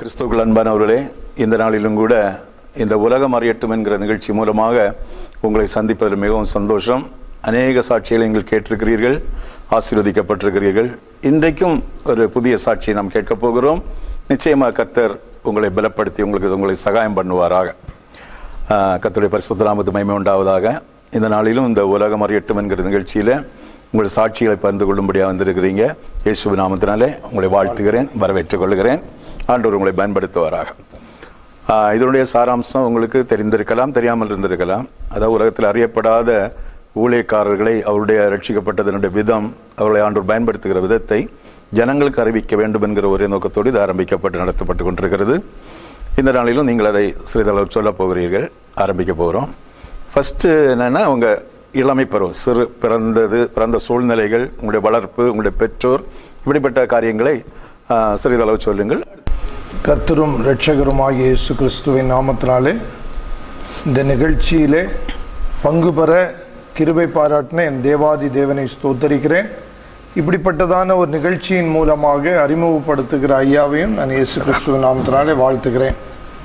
கிறிஸ்துவுக்குள் அன்பானவர்களே இந்த நாளிலும் கூட இந்த உலகம் அறியட்டும் என்கிற நிகழ்ச்சி மூலமாக உங்களை சந்திப்பதில் மிகவும் சந்தோஷம் அநேக சாட்சிகளை நீங்கள் கேட்டிருக்கிறீர்கள் ஆசீர்வதிக்கப்பட்டிருக்கிறீர்கள் இன்றைக்கும் ஒரு புதிய சாட்சியை நாம் கேட்கப் போகிறோம் நிச்சயமாக கர்த்தர் உங்களை பலப்படுத்தி உங்களுக்கு உங்களை சகாயம் பண்ணுவாராக ஆஹ் கர்த்தருடைய பரிசுத்த நாமத்து மகிமை உண்டாவதாக இந்த நாளிலும் இந்த உலகம் அறியட்டும் என்கிற நிகழ்ச்சியில் உங்கள் சாட்சிகளை பகிர்ந்து கொள்ளும்படியாக வந்திருக்கிறீங்க இயேசு நாமத்தினாலே உங்களை வாழ்த்துகிறேன் வரவேற்றுக் கொள்கிறேன் ஆண்டவர் உங்களை பயன்படுத்துவாராக ஆஹ் இதனுடைய சாராம்சம் உங்களுக்கு தெரிந்திருக்கலாம் தெரியாமல் இருந்திருக்கலாம் அதாவது உலகத்தில் அறியப்படாத ஊழியக்காரர்களை அவருடைய ரட்சிக்கப்பட்டதனுடைய விதம் அவர்களை ஆண்டவர் பயன்படுத்துகிற விதத்தை ஜனங்களுக்கு அறிவிக்க வேண்டும் என்கிற ஒரே நோக்கத்தோடு இது ஆரம்பிக்கப்பட்டு நடத்தப்பட்டு கொண்டிருக்கிறது இந்த நாளிலும் நீங்கள் அதை சிறிதளவு சொல்ல போகிறீர்கள் ஆரம்பிக்க போகிறோம் ஃபஸ்ட்டு என்னென்னா உங்கள் இளமை பருவம் சிறு பிறந்தது பிறந்த சூழ்நிலைகள் உங்களுடைய வளர்ப்பு உங்களுடைய பெற்றோர் இப்படிப்பட்ட காரியங்களை ஆஹ், சிறிதளவு சொல்லுங்கள் கர்த்தரும் இரட்சகருமாகிய இயேசு கிறிஸ்துவின் நாமத்தினாலே இந்த நிகழ்ச்சியிலே பங்கு பெற கிருபை பாராட்டின என் தேவாதி தேவனை ஸ்தோத்தரிக்கிறேன் இப்படிப்பட்டதான ஒரு நிகழ்ச்சியின் மூலமாக அறிமுகப்படுத்துகிற ஐயாவையும் நான் இயேசு கிறிஸ்துவின் நாமத்தினாலே வாழ்த்துகிறேன்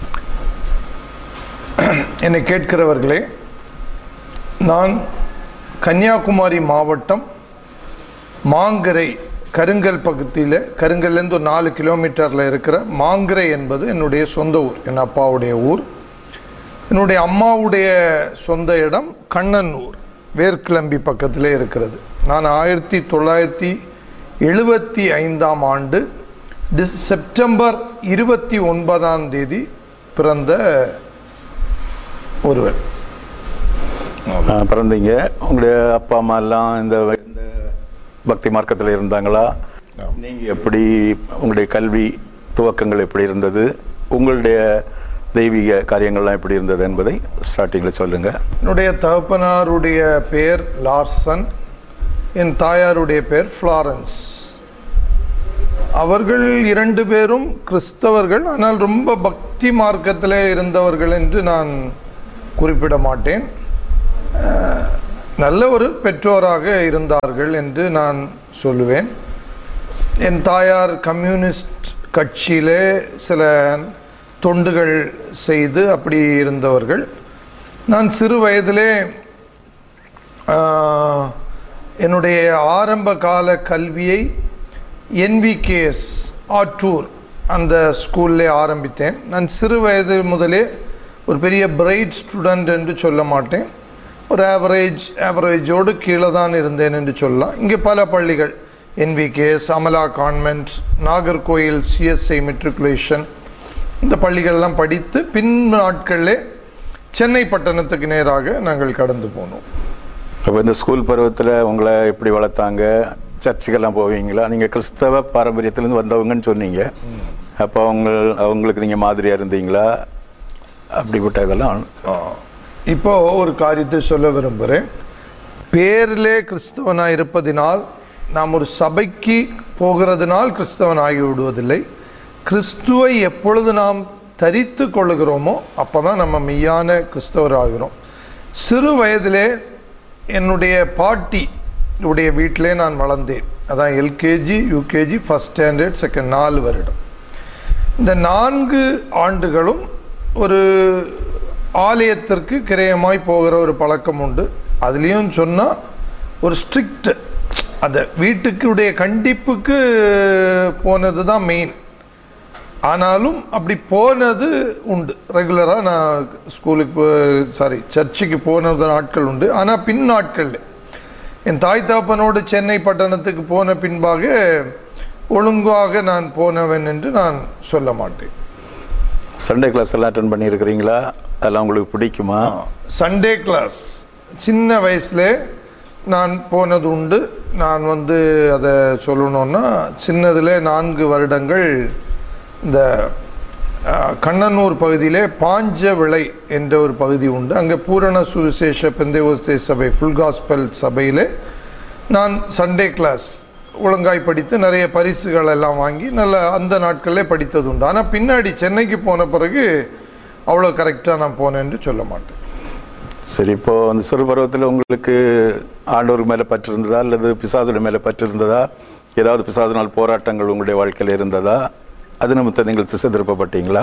என்னை கேட்கிறவர்களே நான் கன்னியாகுமரி மாவட்டம் மாங்கரை கருங்கல் பகுதியில் கருங்கல்லேருந்து ஒரு நாலு கிலோமீட்டரில் இருக்கிற மாங்கரை என்பது என்னுடைய சொந்த ஊர் என் அப்பாவுடைய ஊர் என்னுடைய அம்மாவுடைய சொந்த இடம் கண்ணனூர் வேர்க்கிளம்பி பக்கத்திலே இருக்கிறது நான் ஆயிரத்தி தொள்ளாயிரத்தி எழுபத்தி ஐந்தாம் ஆண்டு டிஸ் செப்டம்பர் இருபத்தி ஒன்பதாம் தேதி பிறந்த ஒருவர் ஆஹ், பிறந்தீங்க உங்களுடைய அப்பா அம்மா எல்லாம் இந்த இந்த பக்தி மார்க்கத்தில் இருந்தாங்களா நீங்க எப்படி உங்களுடைய கல்வி துவக்கங்கள் எப்படி இருந்தது உங்களுடைய தெய்வீக காரியங்கள்லாம் எப்படி இருந்தது என்பதை ஸ்டார்டிங்கில் சொல்லுங்க என்னுடைய தகப்பனாருடைய பெயர் லார்சன் என் தாயாருடைய பெயர் ஃப்ளாரன்ஸ் அவர்கள் இரண்டு பேரும் கிறிஸ்தவர்கள் ஆனால் ரொம்ப பக்தி மார்க்கத்தில் இருந்தவர்கள் என்று நான் குறிப்பிட மாட்டேன் அஹ், நல்ல ஒரு பெற்றோராக இருந்தார்கள் என்று நான் சொல்லுவேன் என் தாயார் கம்யூனிஸ்ட் கட்சியிலே சில தொண்டுகள் செய்து அப்படி இருந்தவர்கள் நான் சிறு வயதிலே ஆஹ், என்னுடைய ஆரம்ப கால கல்வியை என்விகேஎஸ் ஆற்றூர் அந்த ஸ்கூல்லே ஆரம்பித்தேன் நான் சிறு வயது முதலே ஒரு பெரிய பிரைட் ஸ்டூடெண்ட் என்று சொல்ல மாட்டேன் ஒரு ஆவரேஜ் ஆவரேஜோடு கீழே தான் இருந்தேன் என்று சொல்லலாம் இங்கே பல பள்ளிகள் NVKS Amala convent Nagercoil CSI matriculation இந்த பள்ளிகள்லாம் படித்து பின் நாட்களிலே சென்னை பட்டணத்துக்கு நேராக நாங்கள் கடந்து போனோம் அப்போ இந்த ஸ்கூல் பருவத்தில் உங்களை எப்படி வளர்த்தாங்க சர்ச்சுக்கெல்லாம் போவீங்களா நீங்கள் கிறிஸ்தவ பாரம்பரியத்திலேருந்து வந்தவங்கன்னு சொன்னீங்க அப்போ அவங்க அவங்களுக்கு நீங்கள் மாதிரியாக இருந்தீங்களா அப்படிப்பட்ட இதெல்லாம் இப்போ ஒரு காரியத்தை சொல்ல விரும்புகிறேன் பேரிலே கிறிஸ்தவனாய் இருப்பதினால் நாம் ஒரு சபைக்கு போகிறதுனால் கிறிஸ்தவன் ஆகி விடுவதில்லை கிறிஸ்துவை எப்பொழுது நாம் தரித்து கொள்ளுகிறோமோ அப்போ தான் நம்ம மெய்யான கிறிஸ்தவர் ஆகிறோம் சிறு வயதிலே என்னுடைய பாட்டி உடைய வீட்டிலே நான் வளர்ந்தேன் அதான் LKG UKG first standard second நாலு வருடம் இந்த நான்கு ஆண்டுகளும் ஒரு ஆலயத்திற்கு கிரயமாய் போகிற ஒரு பழக்கம் உண்டு அதுலேயும் சொன்னால் ஒரு ஸ்ட்ரிக்ட் அந்த வீட்டுக்குடைய கண்டிப்புக்கு போனது தான் மெயின் ஆனாலும் அப்படி போனது உண்டு ரெகுலராக நான் ஸ்கூலுக்கு சாரி சர்ச்சுக்கு போனது நாட்கள் உண்டு ஆனால் பின் நாட்களில் என் தாய் தாப்பனோடு சென்னை பட்டணத்துக்கு போன பின்பாக ஒழுங்காக நான் போனவன் என்று நான் சொல்ல மாட்டேன் சண்டே கிளாஸ் எல்லாம் அட்டன் பண்ணியிருக்கிறீங்களா அதெல்லாம் உங்களுக்கு பிடிக்குமா சண்டே கிளாஸ் சின்ன வயசுல நான் போனது உண்டு நான் வந்து அதை சொல்லணும்னா சின்னதில் நான்கு வருடங்கள் இந்த அஹ், கண்ணனூர் பகுதியிலே பாஞ்ச விளை என்ற ஒரு பகுதி உண்டு அங்கே பூரண சுவிசேஷ பெந்தைவோசே சபை ஃபுல் காஸ்பல் சபையிலே நான் சண்டே கிளாஸ் ஒழுங்காய் படித்து நிறைய பரிசுகள் எல்லாம் வாங்கி நல்ல அந்த நாட்களிலே படித்தது உண்டு ஆனால் பின்னாடி சென்னைக்கு போன பிறகு அவ்வளோ கரெக்டாக நான் போனேன் என்று சொல்ல மாட்டேன் சரி இப்போ அந்த சிறு பருவத்தில் உங்களுக்கு ஆண்டவர் மேலே பற்று இருந்ததா அல்லது பிசாசுடைய மேலே பற்று இருந்ததா ஏதாவது பிசாசினால் போராட்டங்கள் உங்களுடைய வாழ்க்கையில் இருந்ததா அது நிமித்தம் நீங்கள் திசை திருப்பப்பட்டீங்களா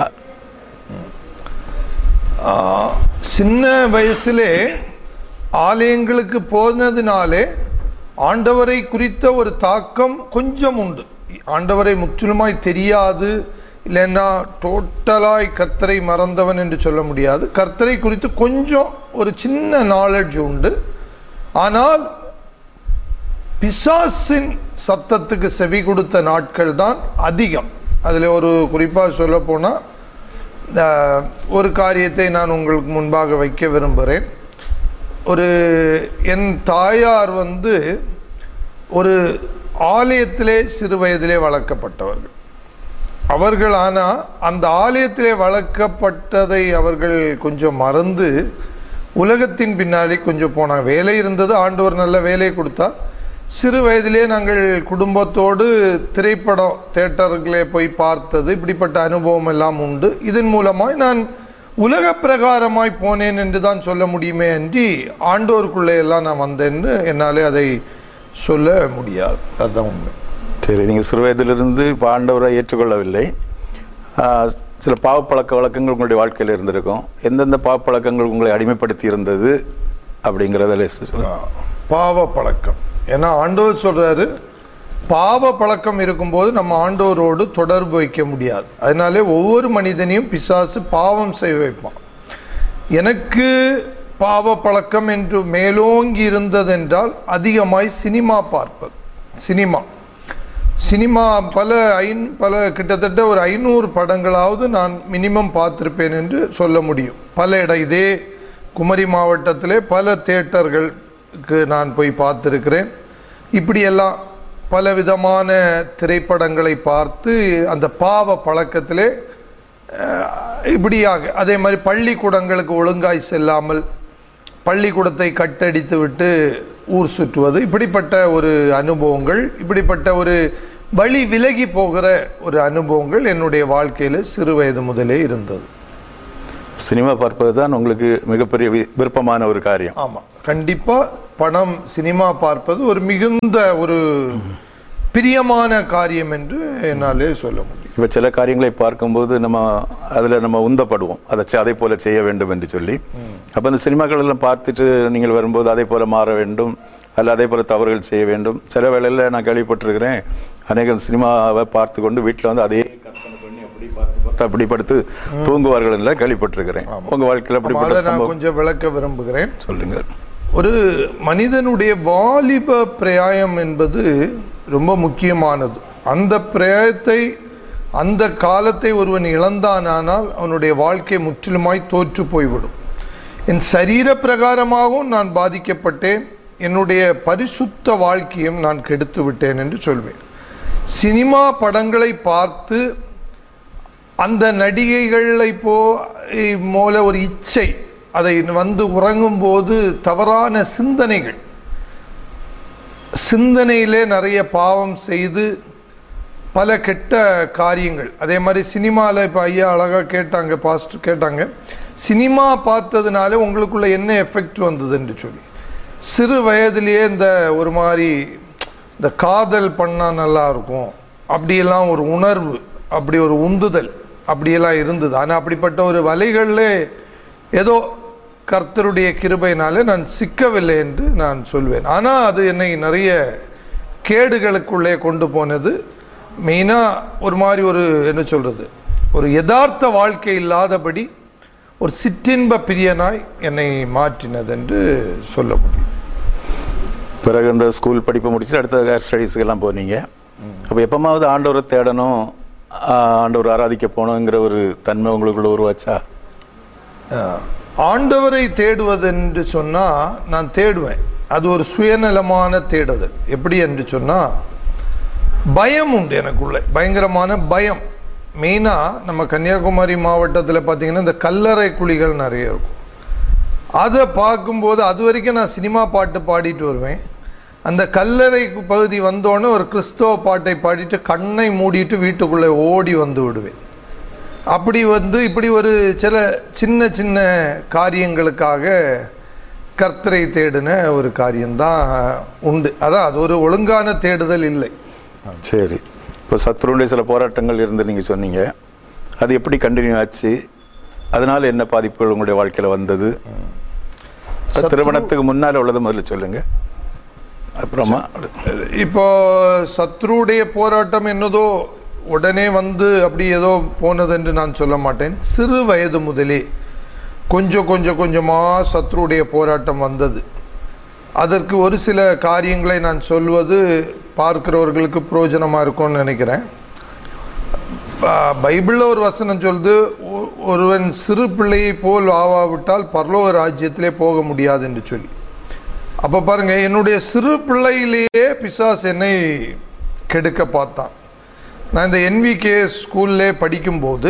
சின்ன வயசிலே ஆலயங்களுக்கு போனதுனாலே ஆண்டவரை குறித்த ஒரு தாக்கம் கொஞ்சம் உண்டு ஆண்டவரை முற்றிலுமாய் தெரியாது இல்லைன்னா டோட்டலாய் கர்த்தரை மறந்தவன் என்று சொல்ல முடியாது கர்த்தரை குறித்து கொஞ்சம் ஒரு சின்ன நாலேஜ் உண்டு ஆனால் பிசாசின் சத்தத்துக்கு செவி கொடுத்த நாட்கள் தான் அதிகம் அதில் ஒரு குறிப்பாக சொல்ல போனால் ஒரு காரியத்தை நான் உங்களுக்கு முன்பாக வைக்க விரும்புகிறேன் ஒரு என் தாயார் வந்து ஒரு ஆலயத்திலே சிறு வயதிலே வளர்க்கப்பட்டவர்கள் அவர்கள் ஆனால் அந்த ஆலயத்திலே வளர்க்கப்பட்டதை அவர்கள் கொஞ்சம் மறந்து உலகத்தின் பின்னாடி கொஞ்சம் போனாங்க வேலை இருந்தது ஆண்டவர் நல்ல வேலை கொடுத்தார் சிறு வயதிலே நாங்கள் குடும்பத்தோடு திரைப்படம் தேட்டர்களே போய் பார்த்தது இப்படிப்பட்ட அனுபவம் எல்லாம் உண்டு இதன் மூலமாய் நான் உலக பிரகாரமாய் போனேன் என்று தான் சொல்ல முடியுமே அன்றி ஆண்டோருக்குள்ளே எல்லாம் நான் வந்தேன்னு என்னாலே அதை சொல்ல முடியாது அதுதான் உண்மை சரி நீங்கள் சிறு வயதிலிருந்து இப்போ ஆண்டவரை ஏற்றுக்கொள்ளவில்லை ஆஹ், சில பாவப்பழக்க வழக்கங்கள் உங்களுடைய வாழ்க்கையில் இருந்திருக்கும் எந்தெந்த பாவப்பழக்கங்கள் உங்களை அடிமைப்படுத்தி இருந்தது அப்படிங்கிறத சொல்லுங்க பாவ பழக்கம் ஏன்னா ஆண்டவர் சொல்றாரு பாவ பழக்கம் இருக்கும்போது நம்ம ஆண்டவரோடு தொடர்பு வைக்க முடியாது அதனாலே ஒவ்வொரு மனிதனையும் பிசாசு பாவம் செய்ய வைப்பான் எனக்கு பாவ பழக்கம் என்று மேலோங்கி இருந்ததென்றால் அதிகமாய் சினிமா பார்ப்பது சினிமா சினிமா பல ஐந் பல கிட்டத்தட்ட ஒரு ஐநூறு படங்களாவது நான் மினிமம் பார்த்திருப்பேன் என்று சொல்ல முடியும் பல இடம் இதே குமரி மாவட்டத்திலே பல தியேட்டர்களுக்கு நான் போய் பார்த்திருக்கிறேன் இப்படியெல்லாம் பல விதமான திரைப்படங்களை பார்த்து அந்த பாவ பழக்கத்திலே அஹ், இப்படியாக அதே மாதிரி பள்ளிக்கூடங்களுக்கு ஒழுங்காய் செல்லாமல் பள்ளிக்கூடத்தை கட்டடித்து விட்டு ஊர் சுற்றுவது இப்படிப்பட்ட ஒரு அனுபவங்கள் இப்படிப்பட்ட ஒரு வழி விலகி போகிற ஒரு அனுபவங்கள் என்னுடைய வாழ்க்கையில் சிறு வயது முதலே இருந்தது சினிமா பார்ப்பது தான் உங்களுக்கு மிகப்பெரிய வி- விருப்பமான ஒரு காரியம் ஆமாம் கண்டிப்பாக பணம் சினிமா பார்ப்பது ஒரு மிகுந்த ஒரு பிரியமான காரியம் என்று என்னாலே சொல்ல முடியும் இப்போ சில காரியங்களை பார்க்கும்போது நம்ம அதில் நம்ம உந்தப்படுவோம் அதை செ- அதே போல செய்ய வேண்டும் என்று சொல்லி அப்போ அந்த சினிமாக்கள் எல்லாம் பார்த்துட்டு நீங்கள் வரும்போது அதே போல மாற வேண்டும் அல்ல அதே போல தவறுகள் செய்ய வேண்டும் சில வேளையில் நான் கேள்விப்பட்டிருக்கிறேன் அநேக சினிமாவை பார்த்து கொண்டு வீட்டில் வந்து அதே கற்பனை பண்ணி அப்படி பார்த்து பார்த்து அப்படி படுத்து தூங்குவார்கள் எல்லாம் கேள்விப்பட்டிருக்கிறேன் உங்கள் வாழ்க்கையில் அதை அப்படிப்பட்ட நான் சம்பவம் கொஞ்சம் விளக்க விரும்புகிறேன் சொல்லுங்கள் ஒரு மனிதனுடைய வாலிப பிரயாயம் என்பது ரொம்ப முக்கியமானது அந்த பிரயாயத்தை அந்த காலத்தை ஒருவன் இழந்தானானால் அவனுடைய வாழ்க்கை முற்றிலுமாய் தோற்று போய்விடும் என் சரீர பிரகாரமாகவும் நான் பாதிக்கப்பட்டேன் என்னுடைய பரிசுத்த வாழ்க்கையும் நான் கெடுத்து விட்டேன் என்று சொல்வேன் சினிமா படங்களை பார்த்து அந்த நடிகைகளை போ போல ஒரு இச்சை அதை வந்து உறங்கும் போது தவறான சிந்தனைகள் சிந்தனையிலே நிறைய பாவம் செய்து பல கெட்ட காரியங்கள் அதே மாதிரி சினிமாவில் இப்போ ஐயா அழகாக கேட்டாங்க பாஸ்ட் கேட்டாங்க சினிமா பார்த்ததுனால உங்களுக்குள்ள என்ன எஃபெக்ட் வந்ததுன்னு சொல்லி சிறு வயதிலேயே இந்த ஒரு மாதிரி இந்த காதல் பண்ணால் நல்லா இருக்கும் அப்படியெல்லாம் ஒரு உணர்வு அப்படி ஒரு உந்துதல் அப்படியெல்லாம் இருந்தது ஆனால் அப்படிப்பட்ட ஒரு வலைகளில் ஏதோ கர்த்தருடைய கிருபையினாலே நான் சிக்கவில்லை என்று நான் சொல்வேன் ஆனால் அது என்னை நிறைய கேடுகளுக்குள்ளே கொண்டு போனது மெயினாக ஒரு மாதிரி ஒரு என்ன சொல்கிறது ஒரு யதார்த்த வாழ்க்கை இல்லாதபடி ஒரு சிற்றின்ப பிரியனாய் என்னை மாற்றினது என்று சொல்ல முடியும் பிறகு இந்த ஸ்கூல் படிப்பு முடிச்சு அடுத்த ஹேர் ஸ்டடீஸுக்கு எல்லாம் போனீங்க அப்போ எப்பமாவது ஆண்டவரை தேடணும் ஆஹ் ஆண்டவர் ஆராதிக்க போகணுங்கிற ஒரு தன்மை உங்களுக்குள்ள உருவாச்சா ஆண்டவரை தேடுவது என்று சொன்னால் நான் தேடுவேன் அது ஒரு சுயநலமான தேடுதல் எப்படி என்று சொன்னால் பயம் உண்டு எனக்குள்ள பயங்கரமான பயம் மெயினாக நம்ம கன்னியாகுமரி மாவட்டத்தில் பார்த்தீங்கன்னா இந்த கல்லறை குழிகள் நிறைய இருக்கும் அதை பார்க்கும்போது அது வரைக்கும் நான் சினிமா பாட்டு பாடிட்டு வருவேன் அந்த கல்லறை பகுதி வந்தோடனே ஒரு கிறிஸ்தவ பாட்டை பாடிட்டு கண்ணை மூடிட்டு வீட்டுக்குள்ளே ஓடி வந்து விடுவேன் அப்படி வந்து இப்படி ஒரு சில சின்ன சின்ன காரியங்களுக்காக கர்த்தரை தேடின ஒரு காரியம்தான் உண்டு அதான் அது ஒரு ஒழுங்கான தேடுதல் இல்லை சரி இப்போ சத்ருடைய சில போராட்டங்கள் இருந்து நீங்கள் சொன்னீங்க அது எப்படி கண்டினியூ ஆச்சு அதனால என்ன பாதிப்புகள் உங்களுடைய வாழ்க்கையில் வந்தது சத்ரு- திருமணத்துக்கு முன்னால் உள்ளது முதல்ல சொல்லுங்க அப்புறமா இப்போ சத்ருடைய போராட்டம் என்னதோ உடனே வந்து அப்படி ஏதோ போனது என்று நான் சொல்ல மாட்டேன் சிறு வயது முதலே கொஞ்சம் கொஞ்சம் கொஞ்சமாக சத்ருடைய போராட்டம் வந்தது அதற்கு ஒரு சில காரியங்களை நான் சொல்வது பார்க்கிறவர்களுக்கு பிரயோஜனமாக இருக்கும்னு நினைக்கிறேன் ப- பைபிளில் ஒரு வசனம் சொல்லுது ஒ- ஒருவன் சிறு பிள்ளையை போல் ஆவாவிட்டால் பரலோக ராஜ்யத்திலே போக முடியாது என்று சொல்லி அப்போ பாருங்க என்னுடைய சிறு பிள்ளையிலேயே பிசாஸ் என்னை கெடுக்க பார்த்தான் நான் இந்த என்விகே ஸ்கூல்லே படிக்கும்போது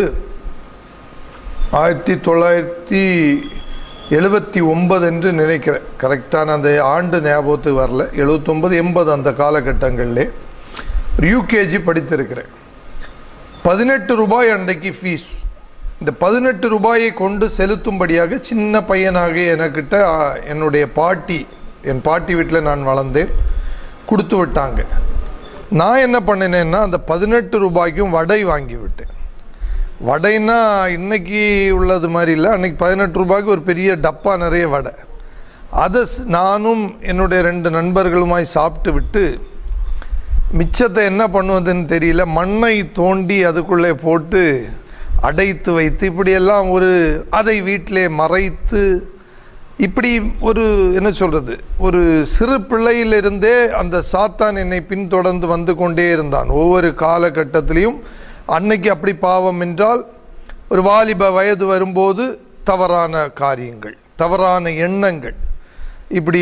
ஆயிரத்தி தொள்ளாயிரத்தி எழுபத்தி ஒன்பது என்று நினைக்கிறேன் கரெக்டான அந்த ஆண்டு ஞாபகத்துக்கு வரல எழுபத்தொம்பது எண்பது அந்த காலகட்டங்களிலே ஒரு யூகேஜி படித்திருக்கிறேன் பதினெட்டு ரூபாய் அன்றைக்கு ஃபீஸ் இந்த பதினெட்டு ரூபாயை கொண்டு செலுத்தும்படியாக சின்ன பையனாக எனக்கிட்ட ஆ, என்னுடைய பாட்டி என் பாட்டி வீட்டில் நான் வளர்ந்தேன் கொடுத்து விட்டாங்க நான் என்ன பண்ணினேன்னா அந்த பதினெட்டு ரூபாய்க்கும் வடை வாங்கி விட்டேன் வடைன்னா இன்னைக்கு உள்ளது மாதிரி இல்லை அன்னைக்கு பதினெட்டு ரூபாய்க்கு ஒரு பெரிய டப்பா நிறைய வடை அதை ஸ்- நானும் என்னுடைய ரெண்டு நண்பர்களுமாய் சாப்பிட்டு விட்டு மிச்சத்தை என்ன பண்ணுவதுன்னு தெரியல மண்ணை தோண்டி அதுக்குள்ளே போட்டு அடைத்து வைத்து இப்படியெல்லாம் ஒரு அதை வீட்டிலே மறைத்து இப்படி ஒரு என்ன சொல்றது ஒரு சிறு பிள்ளையிலிருந்தே அந்த சாத்தான் என்னை பின்தொடர்ந்து வந்து கொண்டே இருந்தான் ஒவ்வொரு காலகட்டத்திலையும் அன்னைக்கு அப்படி பாவம் என்றால் ஒரு வாலிப வயது வரும்போது தவறான காரியங்கள் தவறான எண்ணங்கள் இப்படி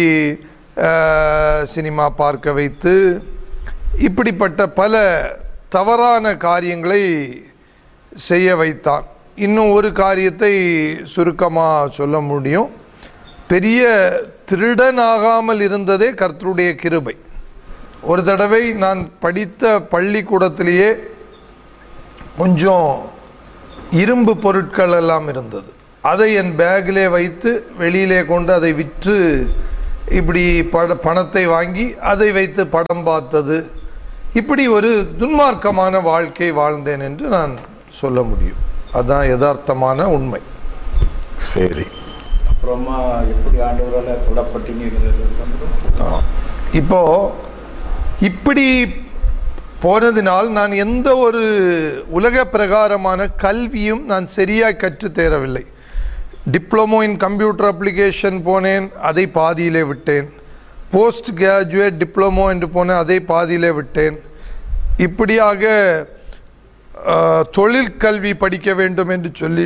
அஹ், சினிமா பார்க்க வைத்து இப்படிப்பட்ட பல தவறான காரியங்களை செய்ய வைத்தான் இன்னும் ஒரு காரியத்தை சுருக்கமாக சொல்ல முடியும் பெரிய திருடனாகாமல் இருந்ததே கர்த்தருடைய கிருபை ஒரு தடவை நான் படித்த பள்ளிக்கூடத்திலேயே கொஞ்சம் இரும்பு பொருட்கள் எல்லாம் இருந்தது அதை என் பேக்கிலே வைத்து வெளியிலே கொண்டு அதை விற்று இப்படி பட பணத்தை வாங்கி அதை வைத்து படம் பார்த்தது இப்படி ஒரு துன்மார்க்கமான வாழ்க்கை வாழ்ந்தேன் என்று நான் சொல்ல முடியும் அதுதான் யதார்த்தமான உண்மை சரி அப்புறமா எப்படி ஆண்டவரால் தொடப்பட்டீங்கிறது இப்போ இப்படி போனதினால் நான் எந்த ஒரு உலக பிரகாரமான கல்வியும் நான் சரியாக கற்றுத் தேரவில்லை டிப்ளமோ இன் கம்ப்யூட்டர் அப்ளிகேஷன் போனேன் அதை பாதியிலே விட்டேன் போஸ்ட் கிராஜுவேட் டிப்ளமோ என்று போனேன் அதை பாதியிலே விட்டேன் இப்படியாக அஹ், தொழிற்கல்வி படிக்க வேண்டும் என்று சொல்லி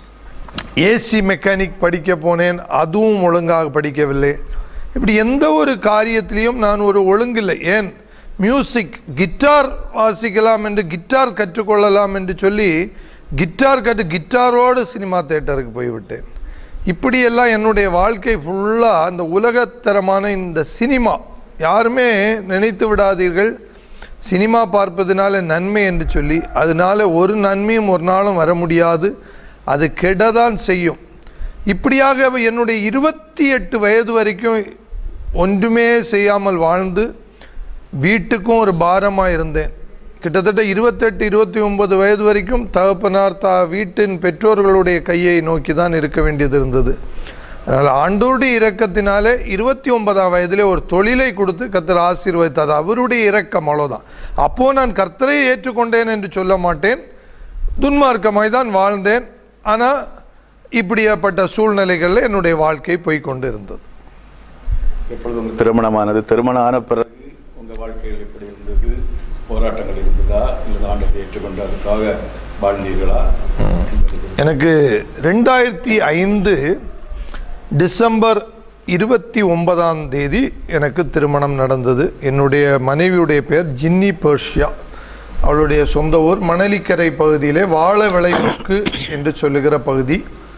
ஏசி மெக்கானிக் படிக்க போனேன் அதுவும் ஒழுங்காக படிக்கவில்லை இப்படி எந்த ஒரு காரியத்திலையும் நான் ஒரு ஒழுங்கில்லை ஏன் மியூசிக் கிட்டார் வாசிக்கலாம் என்று கிட்டார் கற்றுக்கொள்ளலாம் என்று சொல்லி கிட்டார் கற்று கிட்டாரோடு சினிமா தேட்டருக்கு போய்விட்டேன் இப்படியெல்லாம் என்னுடைய வாழ்க்கை ஃபுல்லாக அந்த உலகத்தரமான இந்த சினிமா யாருமே நினைத்து விடாதீர்கள் சினிமா பார்ப்பதனால நன்மை என்று சொல்லி அதனால ஒரு நன்மையும் ஒரு நாளும் வர முடியாது அது கெடதான் செய்யும் இப்படியாக என்னுடைய இருபத்தி எட்டு வயது வரைக்கும் ஒன்றுமே செய்யாமல் வாழ்ந்து வீட்டுக்கும் ஒரு பாரமாக இருந்தேன் கிட்டத்தட்ட இருபத்தெட்டு இருபத்தி ஒன்பது வயது வரைக்கும் தகப்பனார் தா வீட்டின் பெற்றோர்களுடைய கையை நோக்கி தான் இருக்க வேண்டியது இருந்தது அதனால் ஆண்டோருடைய இரக்கத்தினாலே இருபத்தி ஒன்பதாம் வயதிலே ஒரு தொழிலை கொடுத்து கர்த்தர் ஆசீர்வதித்தார் அவருடைய இரக்கம் அவ்வளோதான் அப்போ நான் கர்த்தரை ஏற்றுக்கொண்டேன் என்று சொல்ல மாட்டேன் துன்மார்க்கமாய் தான் வாழ்ந்தேன் ஆனால் இப்படியாப்பட்ட சூழ்நிலைகளில் என்னுடைய வாழ்க்கை போய் கொண்டு இருந்தது எப்பொழுது உங்கள் திருமணமானது திருமணம் ஆன பிறகு உங்கள் வாழ்க்கையில் எப்படி இருந்தது போராட்டங்கள் இருந்ததா இல்லை ஆண்டத்தை ஏற்றுக்கொண்டு அதுக்காக வாழ்ந்தீர்களா எனக்கு ரெண்டாயிரத்தி ஐந்து டிசம்பர் இருபத்தி ஒன்பதாம் தேதி எனக்கு திருமணம் நடந்தது என்னுடைய மனைவியுடைய பெயர் ஜின்னி பர்ஷியா அவளுடைய சொந்த ஊர் மணலிக்கரை பகுதியிலே வாழ விளைவுக்கு என்று சொல்லுகிற பகுதி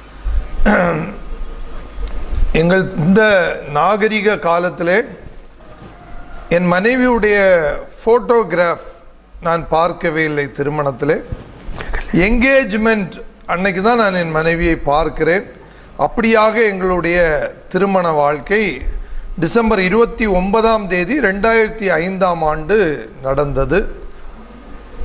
எங்கள் இந்த நாகரிக காலத்திலே என் மனைவியுடைய ஃபோட்டோகிராஃப் நான் பார்க்கவே இல்லை திருமணத்திலே என்கேஜ்மெண்ட் அன்னைக்கு தான் நான் என் மனைவியை பார்க்கிறேன் அப்படியாக எங்களுடைய திருமண வாழ்க்கை டிசம்பர் இருபத்தி ஒன்பதாம் தேதி ரெண்டாயிரத்தி ஐந்தாம் ஆண்டு நடந்தது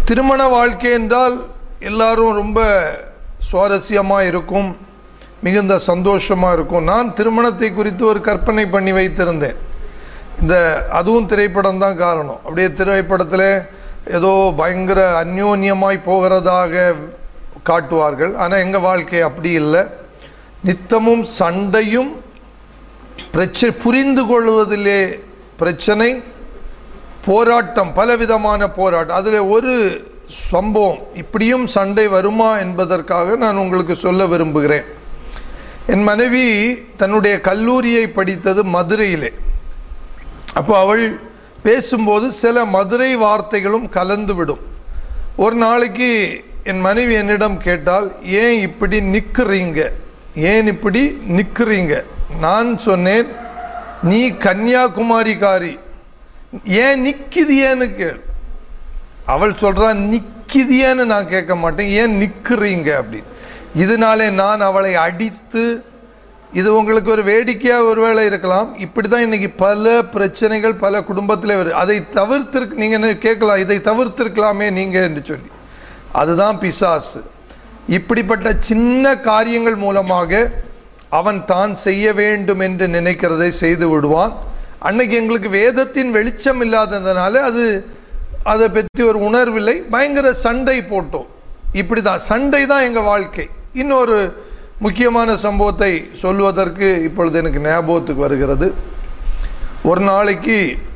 திருமண வாழ்க்கை என்றால் எல்லாரும் ரொம்ப சுவாரஸ்யமாக இருக்கும் மிகுந்த சந்தோஷமாக இருக்கும் நான் திருமணத்தை குறித்து ஒரு கற்பனை பண்ணி வைத்திருந்தேன் இந்த அதுவும் திரைப்படம் தான் காரணம் அப்படியே திரைப்படத்தில் ஏதோ பயங்கர அந்யோன்யமாய் போகிறதாக காட்டுவார்கள் ஆனால் எங்கள் வாழ்க்கை அப்படி இல்லை நித்தமும் சண்டையும் பிரச்சனை புரிந்து கொள்வதிலே பிரச்சனை போராட்டம் பலவிதமான போராட்டம் அதில் ஒரு சம்பவம் இப்படியும் சண்டை வருமா என்பதற்காக நான் உங்களுக்கு சொல்ல விரும்புகிறேன் என் மனைவி தன்னுடைய கல்லூரியை படித்தது மதுரையிலே அப்போ அவள் பேசும்போது சில மதுரை வார்த்தைகளும் கலந்து விடும் ஒரு நாளைக்கு என் மனைவி என்னிடம் கேட்டால் ஏன் இப்படி நிற்கிறீங்க ஏன் இப்படி நிற்கிறீங்க நான் சொன்னேன் நீ கன்னியாகுமரிக்காரி ஏன் நிற்கிதியேன்னு கேள் அவள் சொல்றா நிற்கிதியேன்னு நான் கேட்க மாட்டேன் ஏன் நிற்கிறீங்க அப்படின்னு இதனாலே நான் அவளை அடித்து இது உங்களுக்கு ஒரு வேடிக்கையாக ஒருவேளை இருக்கலாம் இப்படி தான் இன்னைக்கு பல பிரச்சனைகள் பல குடும்பத்தில் வருது அதை தவிர்த்திருக்கு நீங்கள் என்ன கேட்கலாம் இதை தவிர்த்திருக்கலாமே நீங்கள் என்று சொல்லி அதுதான் பிசாசு இப்படிப்பட்ட சின்ன காரியங்கள் மூலமாக அவன் தான் செய்ய வேண்டும் என்று நினைக்கிறதை செய்து விடுவான் அன்னைக்கு எங்களுக்கு வேதத்தின் வெளிச்சம் இல்லாததுனால அது அதை பற்றி ஒரு உணர்வில்லை பயங்கர சண்டை போட்டோம் இப்படி தான் சண்டை தான் எங்கள் வாழ்க்கை இன்னொரு முக்கியமான சம்பவத்தை சொல்வதற்கு இப்பொழுது எனக்கு ஞாபகத்துக்கு வருகிறது ஒரு நாளைக்கு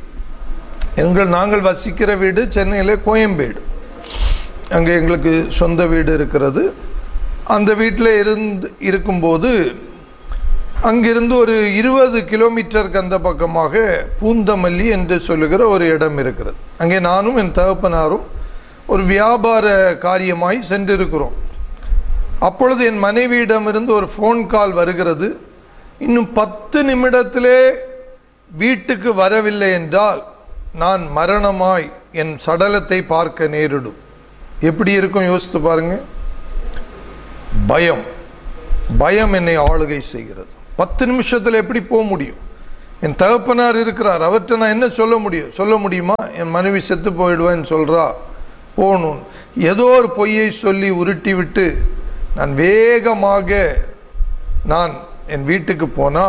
எங்கள் நாங்கள் வசிக்கிற வீடு சென்னையில் கோயம்பேடு அங்கே எங்களுக்கு சொந்த வீடு இருக்கிறது அந்த வீட்டில் இருந்து இருக்கும்போது அங்கிருந்து ஒரு இருபது கிலோமீட்டருக்கு அந்த பக்கமாக பூந்தமல்லி என்று சொல்லுகிற ஒரு இடம் இருக்கிறது அங்கே நானும் என் தகப்பனாரும் ஒரு வியாபார காரியமாய் சென்றிருக்கிறோம் அப்பொழுது என் மனைவியிடமிருந்து ஒரு ஃபோன் கால் வருகிறது இன்னும் பத்து நிமிடத்திலே வீட்டுக்கு வரவில்லை என்றால் நான் மரணமாய் என் சடலத்தை பார்க்க நேரிடும் எப்படி இருக்கும் யோசித்து பாருங்க பயம் பயம் என்னை ஆளுகை செய்கிறது பத்து நிமிஷத்தில் எப்படி போக முடியும் என் தகப்பனார் இருக்கிறார் அவர்கிட்ட நான் என்ன சொல்ல முடியும் சொல்ல முடியுமா என் மனைவி செத்து போயிடுவேன்னு சொல்றா போகணும் ஏதோ ஒரு பொய்யை சொல்லி உருட்டி விட்டு நான் வேகமாக நான் என் வீட்டுக்கு போனா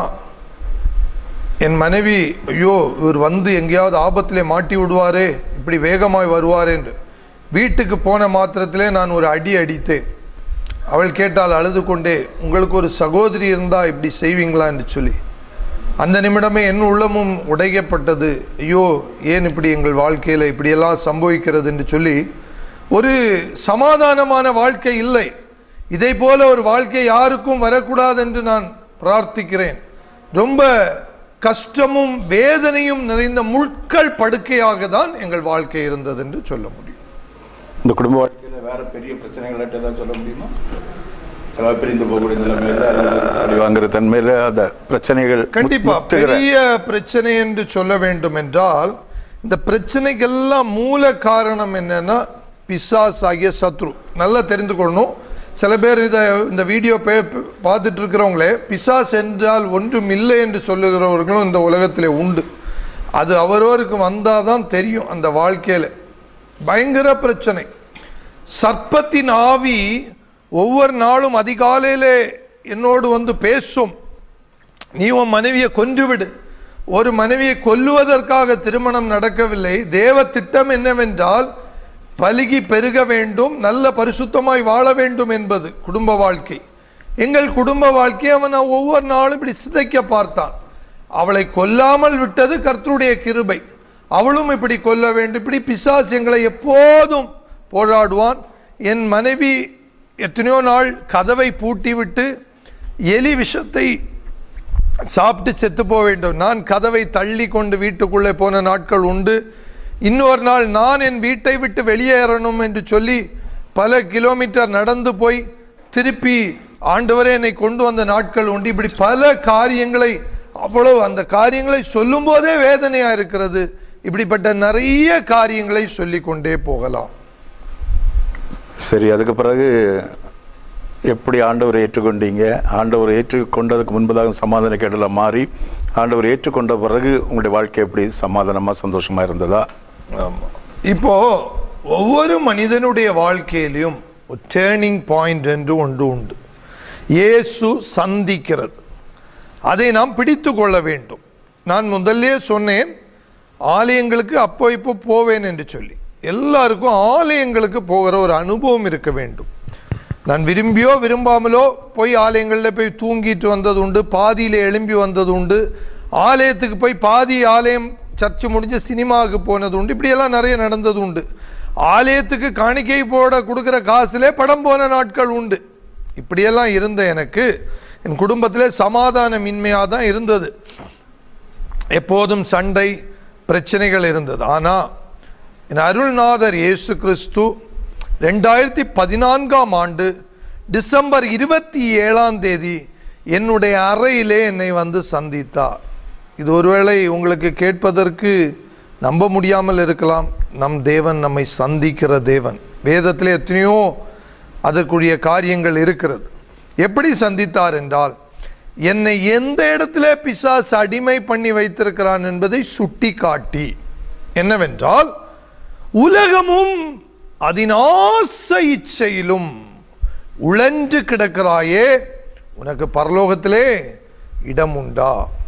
என் மனைவி ஐயோ இவர் வந்து எங்கேயாவது ஆபத்திலே மாட்டி விடுவாரே இப்படி வேகமாய் வருவாரே என்று வீட்டுக்கு போன மாத்திரத்திலே நான் ஒரு அடி அடித்தேன் அவள் கேட்டால் அழுது கொண்டே உங்களுக்கு ஒரு சகோதரி இருந்தா இப்படி செய்வீங்களா என்று சொல்லி அந்த நிமிடமே என் உள்ளமும் உடைக்கப்பட்டது ஐயோ ஏன் இப்படி எங்கள் வாழ்க்கையில் இப்படியெல்லாம் சம்பவிக்கிறது என்று சொல்லி ஒரு சமாதானமான வாழ்க்கை இல்லை இதை போல ஒரு வாழ்க்கை யாருக்கும் வரக்கூடாது என்று நான் பிரார்த்திக்கிறேன் ரொம்ப கஷ்டமும் வேதனையும் நிறைந்த முட்கள் படுக்கையாக தான் எங்கள் வாழ்க்கை இருந்தது என்று சொல்ல முடியும் இந்த குடும்ப வாழ்க்கையில வேற பெரிய பிரச்சனைகள் ஏதாவது சொல்ல முடியுமா அதாவது பிரிந்து போகக்கூடிய நிலைமையில அல்லது அடி வாங்குற தன்மையில அந்த பிரச்சனைகள் கண்டிப்பா முற்றுகிற- பெரிய பிரச்சனை என்று சொல்ல வேண்டும் என்றால் இந்த பிரச்சனைக்கெல்லாம் மூல காரணம் என்னன்னா பிசாஸ் ஆகிய சத்ரு நல்லா தெரிந்து கொள்ளணும் சில பேர் இதை இந்த வீடியோ பே பார்த்துட்டு இருக்கிறவங்களே பிசாஸ் என்றால் ஒன்றும் இல்லை என்று சொல்லுகிறவர்களும் இந்த உலகத்திலே உண்டு அது அவரவருக்கு வந்தாதான் தெரியும் அந்த வாழ்க்கையில பயங்கர பிரச்சனை சர்ப்பத்தின் ஆவி ஒவ்வொரு நாளும் அதிகாலையிலே என்னோடு வந்து பேசும் நீ உன் மனைவியை கொன்றுவிடு ஒரு மனைவியை கொல்லுவதற்காக திருமணம் நடக்கவில்லை தேவ திட்டம் என்னவென்றால் பலுகி பெருக வேண்டும் நல்ல பரிசுத்தமாய் வாழ வேண்டும் என்பது குடும்ப வாழ்க்கை எங்கள் குடும்ப வாழ்க்கையை அவன் ஒவ்வொரு நாளும் இப்படி சிதைக்க பார்த்தான் அவளை கொல்லாமல் விட்டது கர்த்தருடைய கிருபை அவளும் இப்படி கொல்ல வேண்டும் இப்படி பிசாசு எங்களை எப்போதும் போராடுவான் என் மனைவி எத்தனையோ நாள் கதவை பூட்டி விட்டு எலி விஷத்தை சாப்பிட்டு செத்து போக வேண்டும் நான் கதவை தள்ளி கொண்டு வீட்டுக்குள்ளே போன நாட்கள் உண்டு இன்னொரு நாள் நான் என் வீட்டை விட்டு வெளியேறணும் என்று சொல்லி பல கிலோமீட்டர் நடந்து போய் திருப்பி ஆண்டவரே என்னை கொண்டு வந்த நாட்கள் உண்டு இப்படி பல காரியங்களை அவ்வளவு அந்த காரியங்களை சொல்லும் போதே வேதனையா இருக்கிறது இப்படிப்பட்ட நிறைய காரியங்களை சொல்லிக் கொண்டே போகலாம் சரி அதுக்கு பிறகு எப்படி ஆண்டவரை ஏற்றுக்கொண்டீங்க ஆண்டவரை ஏற்றுக்கொண்டதுக்கு முன்பதாக சமாதான கேடல மாறி ஆண்டவரை ஏற்றுக்கொண்ட பிறகு உங்களுடைய வாழ்க்கை எப்படி சமாதானமா சந்தோஷமா இருந்ததா இப்போ ஒவ்வொரு மனிதனுடைய வாழ்க்கையிலும் ஒரு டேர்னிங் பாயிண்ட் என்று ஒன்று உண்டு இயேசு சந்திக்கிறது அதை நாம் பிடித்து கொள்ள வேண்டும் நான் முதல்லே சொன்னேன் ஆலயங்களுக்கு அப்போ இப்போ போவேன் என்று சொல்லி எல்லாருக்கும் ஆலயங்களுக்கு போகிற ஒரு அனுபவம் இருக்க வேண்டும் நான் விரும்பியோ விரும்பாமலோ போய் ஆலயங்களில் போய் தூங்கிட்டு வந்தது உண்டு பாதியில் எழும்பி வந்தது உண்டு ஆலயத்துக்கு போய் பாதி ஆலயம் சர்ச்சு முடிஞ்சு சினிமாவுக்கு போனது உண்டு இப்படியெல்லாம் நிறைய நடந்தது உண்டு ஆலயத்துக்கு காணிக்கை போட கொடுக்குற காசுலே படம் போன நாட்கள் உண்டு இப்படியெல்லாம் இருந்த எனக்கு என் குடும்பத்திலே சமாதானமின்மையாக தான் இருந்தது எப்போதும் சண்டை பிரச்சனைகள் இருந்தது ஆனால் என் அருள்நாதர் இயேசு கிறிஸ்து ரெண்டாயிரத்தி பதினான்காம் ஆண்டு டிசம்பர் இருபத்தி ஏழாம் தேதி என்னுடைய அறையிலே என்னை வந்து சந்தித்தார் இது ஒருவேளை உங்களுக்கு கேட்பதற்கு நம்ப முடியாமல் இருக்கலாம் நம் தேவன் நம்மை சந்திக்கிற தேவன் வேதத்தில் எத்தனையோ அதற்குரிய காரியங்கள் இருக்கிறது எப்படி சந்தித்தார் என்றால் என்னை எந்த இடத்துல பிசாசு அடிமை பண்ணி வைத்திருக்கிறான் என்பதை சுட்டி காட்டி என்னவென்றால் உலகமும் அதன் ஆசை இச்சையிலும் உழன்று கிடக்கிறாயே உனக்கு பரலோகத்திலே இடம் உண்டா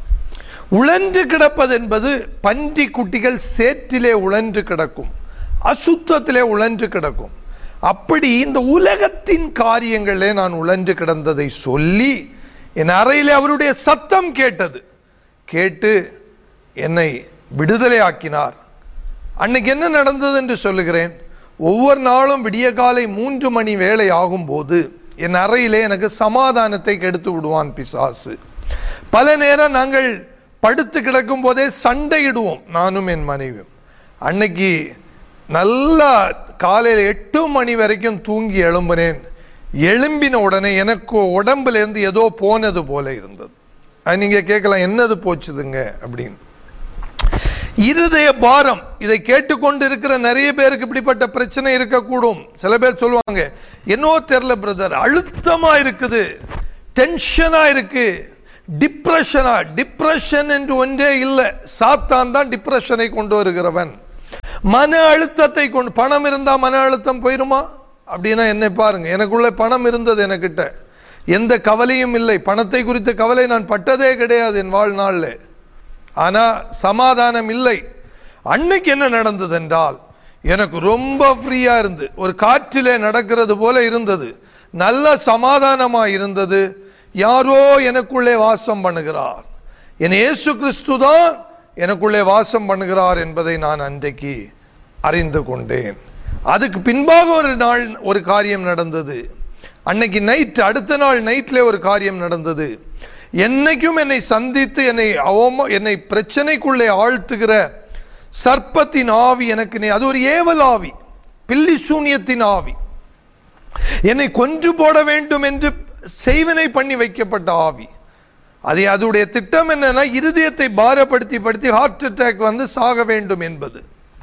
உழன்று கிடப்பது என்பது பன்றி குட்டிகள் சேற்றிலே உழன்று கிடக்கும் அசுத்தத்திலே உழன்று கிடக்கும் அப்படி இந்த உலகத்தின் காரியங்களே நான் உழன்று கிடந்ததை சொல்லி என் அறையிலே அவருடைய சத்தம் கேட்டது கேட்டு என்னை விடுதலை ஆக்கினார் அன்னைக்கு என்ன நடந்தது என்று சொல்லுகிறேன் ஒவ்வொரு நாளும் விடிய காலை மூன்று மணி வேலை ஆகும்போது என் அறையிலே எனக்கு சமாதானத்தை கெடுத்து விடுவான் பிசாசு பல நேரம் நாங்கள் படுத்து கிடக்கும் போதே சண்டையிடுவோம் நானும் என் மனைவியும் அன்னைக்கு நல்லா காலையில் எட்டு மணி வரைக்கும் தூங்கி எழும்பினேன் எழும்பின உடனே எனக்கு உடம்புல இருந்து ஏதோ போனது போல இருந்தது அது நீங்க கேட்கலாம் என்னது போச்சுதுங்க அப்படின்னு இருதய பாரம் இதை கேட்டுக்கொண்டு இருக்கிற நிறைய பேருக்கு இப்படிப்பட்ட பிரச்சனை இருக்கக்கூடும் சில பேர் சொல்லுவாங்க என்னோ தெரியல பிரதர் அழுத்தமா இருக்குது டென்ஷனா இருக்கு டிப்ரெஷனா டிப்ரெஷன் என்று ஒன்றே இல்லை சாத்தான் தான் டிப்ரெஷனை கொண்டு வருகிறவன் மன அழுத்தத்தை கொண்டு பணம் இருந்தா மன அழுத்தம் போயிருமா அப்படின்னா என்னை பாருங்க எனக்குள்ள பணம் இருந்தது எனக்கிட்ட எந்த கவலையும் இல்லை பணத்தை குறித்த கவலை நான் பட்டதே கிடையாது என் வாழ்நாளில் ஆனா சமாதானம் இல்லை அன்னைக்கு என்ன நடந்தது என்றால் எனக்கு ரொம்ப ஃப்ரீயா இருந்து ஒரு காற்றிலே நடக்கிறது போல இருந்தது நல்ல சமாதானமா இருந்தது யாரோ எனக்குள்ளே வாசம் பண்ணுகிறார் என் இயேசு கிறிஸ்து தான் எனக்குள்ளே வாசம் பண்ணுகிறார் என்பதை நான் அன்றைக்கு அறிந்து கொண்டேன் அதுக்கு பின்பாக ஒரு நாள் ஒரு காரியம் நடந்தது அன்னைக்கு நைட் அடுத்த நாள் நைட்ல ஒரு காரியம் நடந்தது என்னைக்கும் என்னை சந்தித்து என்னை அவம என்னை பிரச்சனைக்குள்ளே ஆழ்த்துகிற சர்ப்பத்தின் ஆவி எனக்கு நே- அது ஒரு ஏவல் ஆவி பில்லி சூனியத்தின் ஆவி என்னை கொன்று போட வேண்டும் என்று செய்வனை பண்ணி வைக்கப்பட்ட ஆவி அதை அதோடைய திட்டம் என்னன்னா இருதயத்தை பாரப்படுத்தி படுத்தி ஹார்ட் அட்டாக் வந்து சாக வேண்டும் என்பது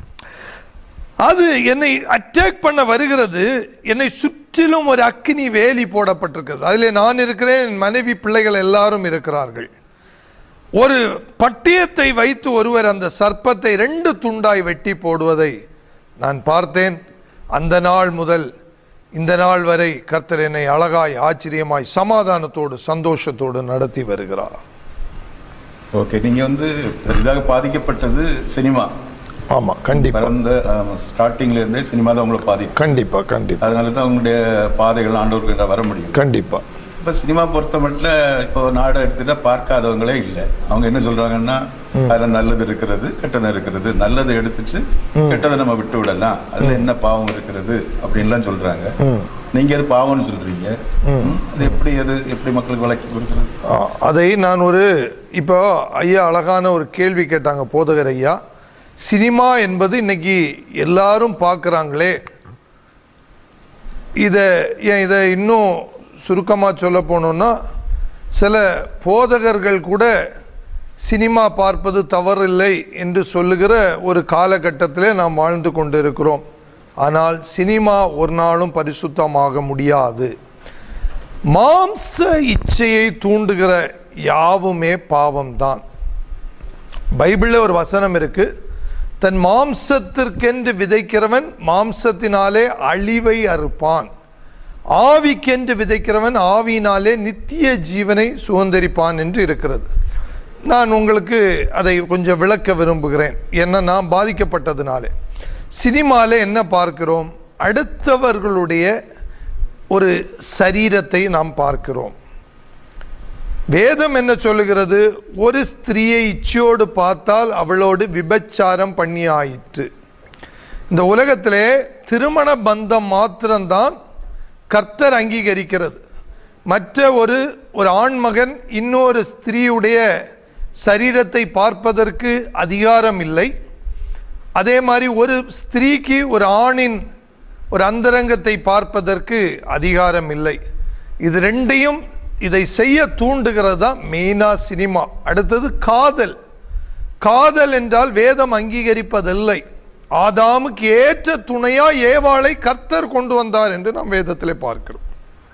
அது என்னை அட்டாக் பண்ண வருகிறது என்னை சுற்றிலும் ஒரு அக்கினி வேலி போடப்பட்டிருக்கிறது அதிலே நான் இருக்கிறேன் என் மனைவி பிள்ளைகள் எல்லாரும் இருக்கிறார்கள் ஒரு பட்டயத்தை வைத்து ஒருவர் அந்த சர்ப்பத்தை ரெண்டு துண்டாய் வெட்டி போடுவதை நான் பார்த்தேன் அந்த நாள் முதல் இந்த நாள் வரை கர்த்தர் என்னை அழகாய் ஆச்சரியமாய் சமாதானத்தோடு சந்தோஷத்தோடு நடத்தி வருகிறார் ஓகே நீங்க வந்து இதாக பாதிக்கப்பட்டது சினிமா ஆமா கண்டிப்பா பிறந்த ஸ்டார்டிங்ல இருந்தே சினிமா தான் உங்களை பாதிக்கும் கண்டிப்பா கண்டிப்பா அதனால தான் உங்களுடைய பாதைகள் ஆண்டவர்கிட்ட வர முடியும் கண்டிப்பா இப்போ சினிமா பொறுத்த மட்டும் இப்போ நாடை எடுத்துட்டா பார்க்காதவங்களே இல்லை அவங்க என்ன சொல்றாங்கன்னா அதுல நல்லது இருக்கிறது கெட்டது இருக்கிறது நல்லதை எடுத்துட்டு கெட்டதை நம்ம விட்டு விடலாம் அதுல என்ன பாவம் இருக்கிறது அப்படின்லாம் சொல்றாங்க நீங்க அது பாவம்னு சொல்றீங்க ம், அது எப்படி அது எப்படி மக்களுக்கு விளக்கி கொடுக்குறது ஆ, அதை நான் ஒரு இப்போ ஐயா அழகான ஒரு கேள்வி கேட்டாங்க போதகர் ஐயா சினிமா என்பது இன்னைக்கு எல்லாரும் பார்க்குறாங்களே இதை ஏன் இதை இன்னும் சுருக்கமாக சொல்ல போனோம்னா சில போதகர்கள் கூட சினிமா பார்ப்பது தவறில்லை என்று சொல்லுகிற ஒரு காலகட்டத்திலே நாம் வாழ்ந்து கொண்டிருக்கிறோம் ஆனால் சினிமா ஒரு நாளும் பரிசுத்தமாக முடியாது மாம்ச இச்சையை தூண்டுகிற யாவுமே பாவம்தான் பைபிளில் ஒரு வசனம் இருக்கு தன் மாம்சத்திற்கென்று விதைக்கிறவன் மாம்சத்தினாலே அழிவை அறுப்பான் ஆவிக்கென்று விதைக்கிறவன் ஆவியினாலே நித்திய ஜீவனை சுதந்திரிப்பான் என்று இருக்கிறது நான் உங்களுக்கு அதை கொஞ்சம் விளக்க விரும்புகிறேன் ஏன்னா நான் பாதிக்கப்பட்டதுனாலே சினிமாவில் என்ன பார்க்கிறோம் அடுத்தவர்களுடைய ஒரு சரீரத்தை நாம் பார்க்கிறோம் வேதம் என்ன சொல்லுகிறது ஒரு ஸ்திரீயை இச்சையோடு பார்த்தால் அவளோடு விபச்சாரம் பண்ணி ஆயிற்று இந்த உலகத்திலே திருமண பந்தம் மாத்திரம்தான் கர்த்தர் அங்கீகரிக்கிறது மற்ற ஒரு ஒரு ஆண்மகன் இன்னொரு ஸ்திரீயுடைய சரீரத்தை பார்ப்பதற்கு அதிகாரம் இல்லை அதே மாதிரி ஒரு ஸ்திரீக்கு ஒரு ஆணின் ஒரு அந்தரங்கத்தை பார்ப்பதற்கு அதிகாரம் இல்லை இது ரெண்டையும் இதை செய்ய தூண்டுகிறது தான் மெயினாக சினிமா அடுத்தது காதல் காதல் என்றால் வேதம் அங்கீகரிப்பதில்லை ஆதாமுக்கு ஏற்ற துணையா ஏவாளை கர்த்தர் கொண்டு வந்தார் என்று நாம் வேதத்திலே பார்க்கிறோம்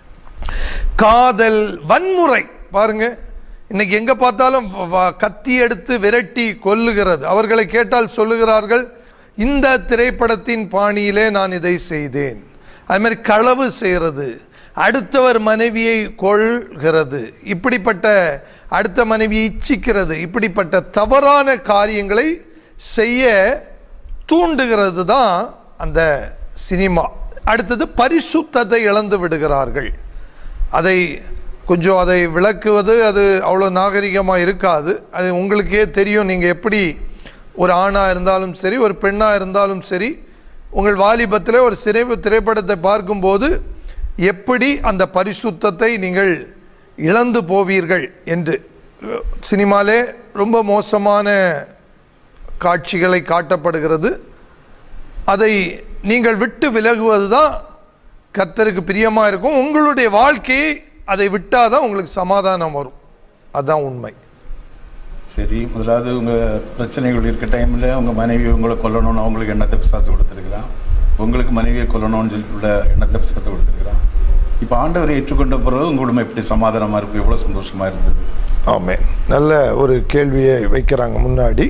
காதல் வன்முறை பாருங்க இன்னைக்கு எங்க பார்த்தாலும் வ- வ- கத்தி எடுத்து விரட்டி கொல்லுகிறது அவர்களை கேட்டால் சொல்லுகிறார்கள் இந்த திரைப்படத்தின் பாணியிலே நான் இதை செய்தேன் அது மாதிரி களவு செய்கிறது அடுத்தவர் மனைவியை கொள்கிறது இப்படிப்பட்ட அடுத்த மனைவியை இச்சிக்கிறது இப்படிப்பட்ட தவறான காரியங்களை செய்ய தூண்டுகிறது தான் அந்த சினிமா அடுத்தது பரிசுத்தத்தை இழந்து விடுகிறார்கள் அதை கொஞ்சம் அதை விளக்குவது அது அவ்வளோ நாகரிகமாக இருக்காது அது உங்களுக்கே தெரியும் நீங்கள் எப்படி ஒரு ஆணாக இருந்தாலும் சரி ஒரு பெண்ணாக இருந்தாலும் சரி உங்கள் வாலிபத்தில் ஒரு சிறை திரைப்படத்தை பார்க்கும்போது எப்படி அந்த பரிசுத்தத்தை நீங்கள் இழந்து போவீர்கள் என்று சினிமாலே ரொம்ப மோசமான காட்சிகளை காட்டப்படுகிறது அதை நீங்கள் விட்டு விலகுவது தான் கர்த்தருக்கு பிரியமாக இருக்கும் உங்களுடைய வாழ்க்கையை அதை விட்டால் தான் உங்களுக்கு சமாதானம் வரும் அதுதான் உண்மை சரி முதலாவது உங்கள் பிரச்சனைகள் இருக்க டைமில் உங்கள் மனைவி உங்களை கொல்லணும்னு அவங்களுக்கு எண்ணத்தை பிசாசு கொடுத்துருக்குறான் உங்களுக்கு மனைவியை கொல்லணும்னு சொல்லி உள்ள எண்ணத்தை பிசாசு கொடுத்துருக்குறான் இப்போ ஆண்டவரை ஏற்றுக்கொண்ட பிறகு உங்களுக்கு எப்படி சமாதானமாக இருக்கும் எவ்வளோ சந்தோஷமாக இருந்தது ஆமே நல்ல ஒரு கேள்வியை வைக்கிறாங்க முன்னாடி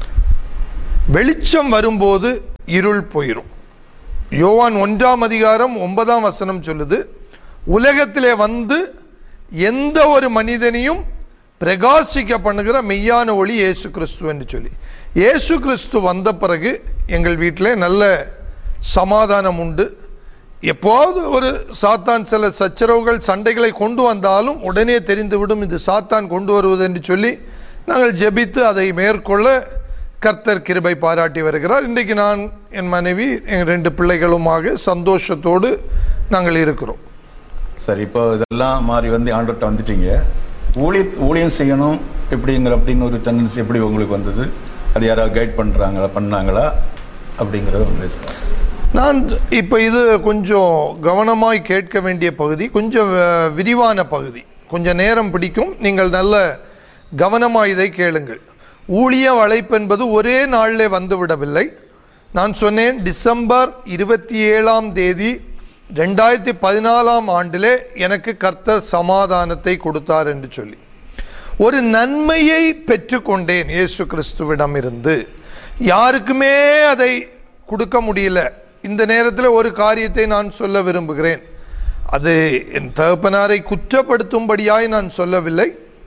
வெளிச்சம் வரும்போது இருள் போயிடும் யோவான் ஒன்றாம் அதிகாரம் ஒன்பதாம் வசனம் சொல்லுது உலகத்திலே வந்து எந்த ஒரு மனிதனையும் பிரகாசிக்க பண்ணுகிற மெய்யான ஒளி இயேசு கிறிஸ்து என்று சொல்லி இயேசு கிறிஸ்து வந்த பிறகு எங்கள் வீட்டில் நல்ல சமாதானம் உண்டு எப்போது ஒரு சாத்தான் சில சச்சரவுகள் சண்டைகளை கொண்டு வந்தாலும் உடனே தெரிந்துவிடும் இது சாத்தான் கொண்டு வருவது என்று சொல்லி நாங்கள் ஜெபித்து அதை மேற்கொள்ள கர்த்தர் கிருபை பாராட்டி வருகிறார் இன்றைக்கு நான் என் மனைவி என் ரெண்டு பிள்ளைகளுமாக சந்தோஷத்தோடு நாங்கள் இருக்கிறோம் சரி இப்போ இதெல்லாம் மாறி வந்து ஆண்டவர்கிட்ட வந்துட்டீங்க ஊழிய ஊழியம் செய்யணும் எப்படிங்கிற அப்படின்னு ஒரு டெண்டன்சி எப்படி உங்களுக்கு வந்தது அது யாராவது கைட் பண்ணுறாங்களா பண்ணாங்களா அப்படிங்கிறத ஒன்று பேசுகிறேன் நான் இப்போ இது கொஞ்சம் கவனமாய் கேட்க வேண்டிய பகுதி கொஞ்சம் அஹ், விரிவான பகுதி கொஞ்சம் நேரம் பிடிக்கும் நீங்கள் நல்ல கவனமாக இதை கேளுங்கள் ஊழிய அழைப்பு என்பது ஒரே நாளில் வந்துவிடவில்லை நான் சொன்னேன் டிசம்பர் இருபத்தி ஏழாம் தேதி ரெண்டாயிரத்தி பதினாலாம் ஆண்டிலே எனக்கு கர்த்தர் சமாதானத்தை கொடுத்தார் என்று சொல்லி ஒரு நன்மையை பெற்றுக்கொண்டேன் இயேசு கிறிஸ்துவிடம் இருந்து யாருக்குமே அதை கொடுக்க முடியல இந்த நேரத்தில் ஒரு காரியத்தை நான் சொல்ல விரும்புகிறேன் அது என் தகப்பனாரை குற்றப்படுத்தும்படியாய் நான் சொல்லவில்லை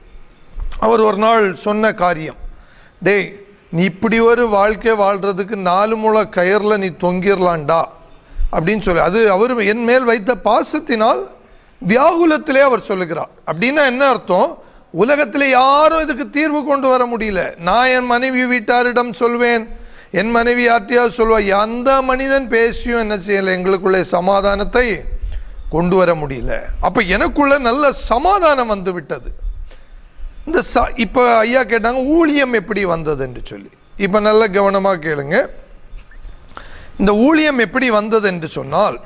அவர் ஒரு நாள் சொன்ன காரியம் டேய் நீ இப்படி ஒரு வாழ்க்கை வாழ்றதுக்கு நாலு முளை கயரில் நீ தொங்கிடலாம்டா அப்படின்னு சொல்லி அது அவர் என் மேல் வைத்த பாசத்தினால் வியாகுலத்திலே அவர் சொல்லுகிறார் அப்படின்னா என்ன அர்த்தம் உலகத்தில் யாரும் இதுக்கு தீர்வு கொண்டு வர முடியல நான் என் மனைவி வீட்டாரிடம் சொல்வேன் என் மனைவி யார்ட்டையாவது சொல்வா அந்த மனிதன் பேசியும் என்ன செய்யலை எங்களுக்குள்ளே சமாதானத்தை கொண்டு வர முடியல அப்ப எனக்குள்ள நல்ல சமாதானம் வந்து விட்டது இந்த ச இப்போ ஐயா கேட்டாங்க ஊழியம் எப்படி வந்தது என்று சொல்லி இப்போ நல்ல கவனமாக கேளுங்க இந்த ஊழியம் எப்படி வந்தது என்று சொன்னால்